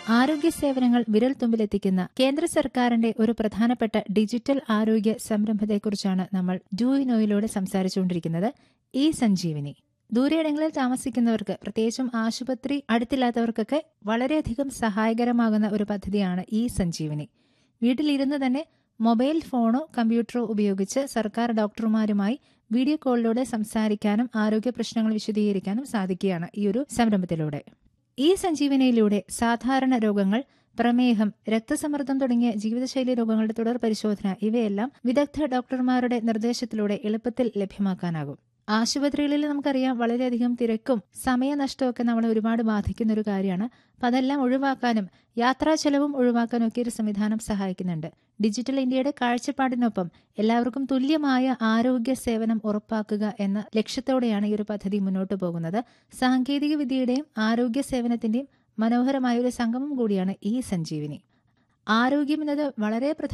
ആരോഗ്യ സേവനങ്ങൾ വിരൽ തുമ്പിലെത്തിക്കുന്ന കേന്ദ്ര സർക്കാരിന്റെ ഒരു പ്രധാനപ്പെട്ട ഡിജിറ്റൽ ആരോഗ്യ സംരംഭത്തെക്കുറിച്ചാണ് നമ്മൾ ഡൂയിനോയിലൂടെ സംസാരിച്ചുകൊണ്ടിരിക്കുന്നത് ഇ സഞ്ജീവിനി ദൂരയിടങ്ങളിൽ താമസിക്കുന്നവർക്ക് പ്രത്യേകിച്ചും ആശുപത്രി അടുത്തില്ലാത്തവർക്കൊക്കെ വളരെയധികം സഹായകരമാകുന്ന ഒരു പദ്ധതിയാണ് ഇ സഞ്ജീവിനി വീട്ടിലിരുന്ന് തന്നെ മൊബൈൽ ഫോണോ കമ്പ്യൂട്ടറോ ഉപയോഗിച്ച് സർക്കാർ ഡോക്ടർമാരുമായി വീഡിയോ കോളിലൂടെ സംസാരിക്കാനും ആരോഗ്യ പ്രശ്നങ്ങൾ വിശദീകരിക്കാനും സാധിക്കുകയാണ് ഈ ഒരു സംരംഭത്തിലൂടെ ഈ സഞ്ജീവനിയിലൂടെ സാധാരണ രോഗങ്ങൾ പ്രമേഹം രക്തസമ്മർദ്ദം തുടങ്ങിയ ജീവിതശൈലി രോഗങ്ങളുടെ തുടർ പരിശോധന ഇവയെല്ലാം വിദഗ്ധ ഡോക്ടർമാരുടെ നിർദ്ദേശത്തിലൂടെ എളുപ്പത്തിൽ ലഭ്യമാക്കാനാകും ആശുപത്രികളിൽ നമുക്കറിയാം വളരെയധികം തിരക്കും സമയനഷ്ടമൊക്കെ നമ്മളെ ഒരുപാട് ബാധിക്കുന്ന ഒരു കാര്യമാണ് അപ്പം അതെല്ലാം ഒഴിവാക്കാനും യാത്രാ ചെലവും ഒഴിവാക്കാനും ഒക്കെ ഒരു സംവിധാനം സഹായിക്കുന്നുണ്ട് ഡിജിറ്റൽ ഇന്ത്യയുടെ കാഴ്ചപ്പാടിനൊപ്പം എല്ലാവർക്കും തുല്യമായ ആരോഗ്യ സേവനം ഉറപ്പാക്കുക എന്ന ലക്ഷ്യത്തോടെയാണ് ഈ ഒരു പദ്ധതി മുന്നോട്ട് പോകുന്നത് സാങ്കേതിക വിദ്യയുടെയും ആരോഗ്യ സേവനത്തിന്റെയും മനോഹരമായ ഒരു സംഗമം കൂടിയാണ് ഈ സഞ്ജീവിനി ആരോഗ്യം എന്നത് വളരെ പ്രധാന